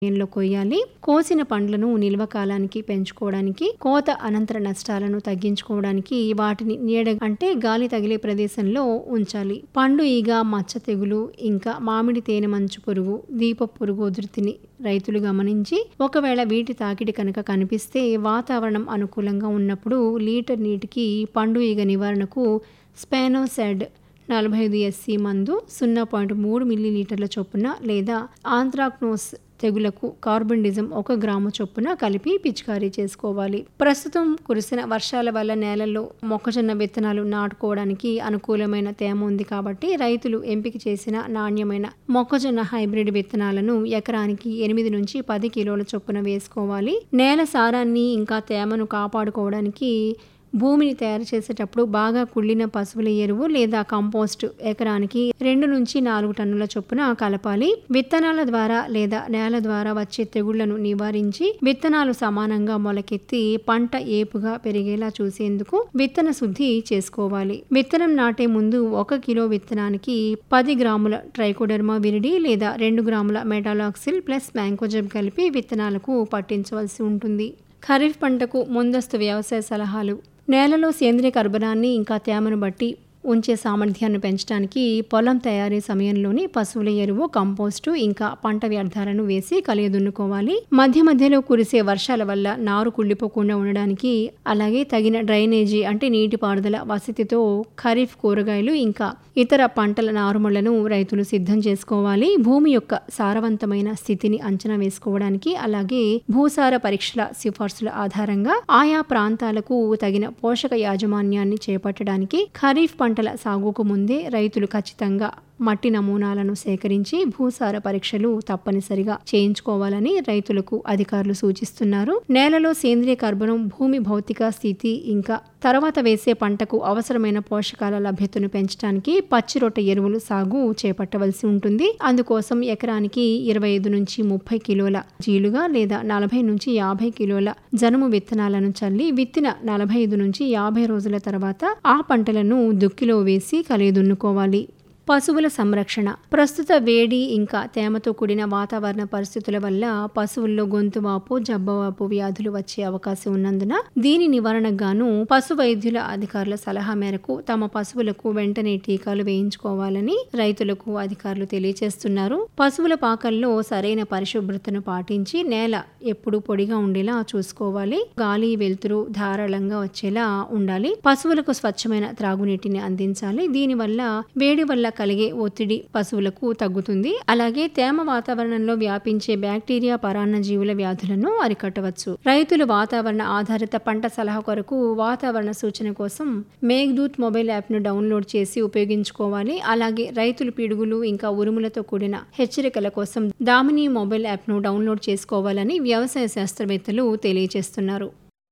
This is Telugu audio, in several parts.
సమయంలో కొయ్యాలి కోసిన పండ్లను నిల్వ కాలానికి పెంచుకోవడానికి కోత అనంతర నష్టాలను తగ్గించుకోవడానికి వాటిని నీడ అంటే గాలి తగిలే ప్రదేశంలో ఉంచాలి పండు ఈగ మచ్చ తెగులు ఇంకా మామిడి తేనె మంచు పురుగు దీప పురుగు ఉధృతిని రైతులు గమనించి ఒకవేళ వీటి తాకిడి కనుక కనిపిస్తే వాతావరణం అనుకూలంగా ఉన్నప్పుడు లీటర్ నీటికి పండు ఈగ నివారణకు స్పానోసెడ్ నలభై ఐదు ఎస్సీ మందు సున్నా పాయింట్ మూడు మిల్లీలీటర్ల చొప్పున లేదా ఆంథ్రాక్నోస్ తెగులకు కార్బన్డిజం ఒక గ్రాము చొప్పున కలిపి పిచికారీ చేసుకోవాలి ప్రస్తుతం కురిసిన వర్షాల వల్ల నేలల్లో మొక్కజొన్న విత్తనాలు నాటుకోవడానికి అనుకూలమైన తేమ ఉంది కాబట్టి రైతులు ఎంపిక చేసిన నాణ్యమైన మొక్కజొన్న హైబ్రిడ్ విత్తనాలను ఎకరానికి ఎనిమిది నుంచి పది కిలోల చొప్పున వేసుకోవాలి నేల సారాన్ని ఇంకా తేమను కాపాడుకోవడానికి భూమిని తయారు చేసేటప్పుడు బాగా కుళ్ళిన పశువుల ఎరువు లేదా కంపోస్ట్ ఎకరానికి రెండు నుంచి నాలుగు టన్నుల చొప్పున కలపాలి విత్తనాల ద్వారా లేదా నేల ద్వారా వచ్చే తెగుళ్లను నివారించి విత్తనాలు సమానంగా మొలకెత్తి పంట ఏపుగా పెరిగేలా చూసేందుకు విత్తన శుద్ధి చేసుకోవాలి విత్తనం నాటే ముందు ఒక కిలో విత్తనానికి పది గ్రాముల ట్రైకోడర్మా విరిడి లేదా రెండు గ్రాముల మెటాలాక్సిల్ ప్లస్ మ్యాంకోజబ్ కలిపి విత్తనాలకు పట్టించవలసి ఉంటుంది ఖరీఫ్ పంటకు ముందస్తు వ్యవసాయ సలహాలు నేలలో సేంద్రియ కర్బనాన్ని ఇంకా తేమను బట్టి ఉంచే సామర్థ్యాన్ని పెంచడానికి పొలం తయారీ సమయంలోని పశువుల ఎరువు కంపోస్టు ఇంకా పంట వ్యర్థాలను వేసి కలియదున్నుకోవాలి మధ్య మధ్యలో కురిసే వర్షాల వల్ల నారు కుళ్ళిపోకుండా ఉండడానికి అలాగే తగిన డ్రైనేజీ అంటే నీటిపారుదల వసతితో ఖరీఫ్ కూరగాయలు ఇంకా ఇతర పంటల నారుమళ్లను రైతులు సిద్ధం చేసుకోవాలి భూమి యొక్క సారవంతమైన స్థితిని అంచనా వేసుకోవడానికి అలాగే భూసార పరీక్షల సిఫార్సుల ఆధారంగా ఆయా ప్రాంతాలకు తగిన పోషక యాజమాన్యాన్ని చేపట్టడానికి ఖరీఫ్ పంటల సాగుకు ముందే రైతులు ఖచ్చితంగా మట్టి నమూనాలను సేకరించి భూసార పరీక్షలు తప్పనిసరిగా చేయించుకోవాలని రైతులకు అధికారులు సూచిస్తున్నారు నేలలో సేంద్రియ కర్బనం భూమి భౌతిక స్థితి ఇంకా తర్వాత వేసే పంటకు అవసరమైన పోషకాల లభ్యతను పెంచడానికి పచ్చిరొట్ట ఎరువులు సాగు చేపట్టవలసి ఉంటుంది అందుకోసం ఎకరానికి ఇరవై ఐదు నుంచి ముప్పై కిలోల జీలుగా లేదా నలభై నుంచి యాభై కిలోల జనుము విత్తనాలను చల్లి విత్తిన నలభై ఐదు నుంచి యాభై రోజుల తర్వాత ఆ పంటలను దుక్కిలో వేసి కలియదున్నుకోవాలి పశువుల సంరక్షణ ప్రస్తుత వేడి ఇంకా తేమతో కూడిన వాతావరణ పరిస్థితుల వల్ల పశువుల్లో గొంతువాపు జబ్బవాపు వ్యాధులు వచ్చే అవకాశం ఉన్నందున దీని నివారణకు గాను పశు వైద్యుల అధికారుల సలహా మేరకు తమ పశువులకు వెంటనే టీకాలు వేయించుకోవాలని రైతులకు అధికారులు తెలియజేస్తున్నారు పశువుల పాకల్లో సరైన పరిశుభ్రతను పాటించి నేల ఎప్పుడు పొడిగా ఉండేలా చూసుకోవాలి గాలి వెలుతురు ధారాళంగా వచ్చేలా ఉండాలి పశువులకు స్వచ్ఛమైన త్రాగునీటిని అందించాలి దీనివల్ల వేడి వల్ల కలిగే ఒత్తిడి పశువులకు తగ్గుతుంది అలాగే తేమ వాతావరణంలో వ్యాపించే బ్యాక్టీరియా పరాన్న జీవుల వ్యాధులను అరికట్టవచ్చు రైతులు వాతావరణ ఆధారిత పంట సలహా కొరకు వాతావరణ సూచన కోసం మేఘదూత్ మొబైల్ యాప్ను డౌన్లోడ్ చేసి ఉపయోగించుకోవాలి అలాగే రైతులు పిడుగులు ఇంకా ఉరుములతో కూడిన హెచ్చరికల కోసం దామిని మొబైల్ యాప్ను డౌన్లోడ్ చేసుకోవాలని వ్యవసాయ శాస్త్రవేత్తలు తెలియజేస్తున్నారు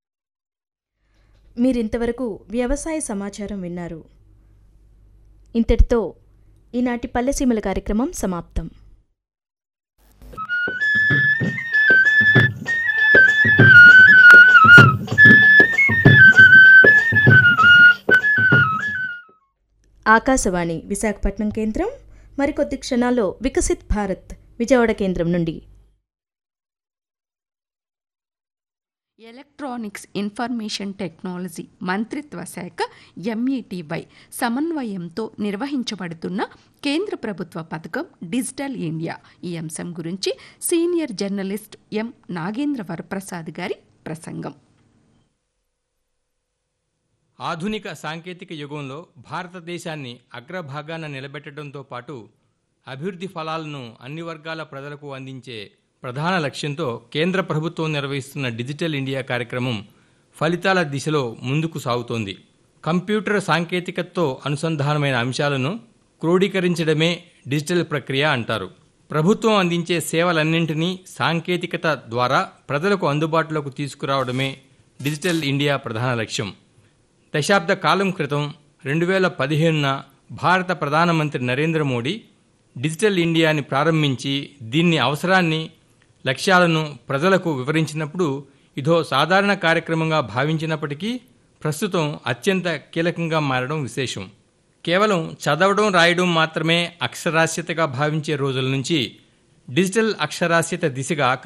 మీరింతవరకు వ్యవసాయ సమాచారం విన్నారు ఇంతటితో ఈనాటి పల్లెసీమల కార్యక్రమం సమాప్తం ఆకాశవాణి విశాఖపట్నం కేంద్రం మరికొద్ది క్షణాల్లో వికసిత్ భారత్ విజయవాడ కేంద్రం నుండి ఎలక్ట్రానిక్స్ ఇన్ఫర్మేషన్ టెక్నాలజీ మంత్రిత్వ శాఖ ఎంఈటీవై సమన్వయంతో నిర్వహించబడుతున్న కేంద్ర ప్రభుత్వ పథకం డిజిటల్ ఇండియా ఈ అంశం గురించి senior journalist M Nagendra Varaprasad గారి ప్రసంగం ఆధునిక సాంకేతిక యుగంలో భారతదేశాన్ని అగ్రభాగాన నిలబెట్టడంతో పాటు అభివృద్ధి ఫలాలను అన్ని వర్గాల ప్రజలకు అందించే ప్రధాన లక్ష్యంతో కేంద్ర ప్రభుత్వం నిర్వహిస్తున్న డిజిటల్ ఇండియా కార్యక్రమం ఫలితాల దిశలో ముందుకు సాగుతోంది కంప్యూటర్ సాంకేతికతతో అనుసంధానమైన అంశాలను క్రోడీకరించడమే డిజిటల్ ప్రక్రియ అంటారు ప్రభుత్వం అందించే సేవలన్నింటినీ సాంకేతికత ద్వారా ప్రజలకు అందుబాటులోకి తీసుకురావడమే డిజిటల్ ఇండియా ప్రధాన లక్ష్యం దశాబ్ద కాలం క్రితం రెండు వేల పదిహేనున భారత ప్రధానమంత్రి నరేంద్ర మోడీ డిజిటల్ ఇండియాని ప్రారంభించి దీన్ని అవసరాన్ని లక్ష్యాలను ప్రజలకు వివరించినప్పుడు ఇదో సాధారణ కార్యక్రమంగా భావించినప్పటికీ ప్రస్తుతం అత్యంత కీలకంగా మారడం విశేషం కేవలం చదవడం రాయడం మాత్రమే అక్షరాస్యతగా భావించే రోజుల నుంచి డిజిటల్ అక్షరాస్యత దిశగా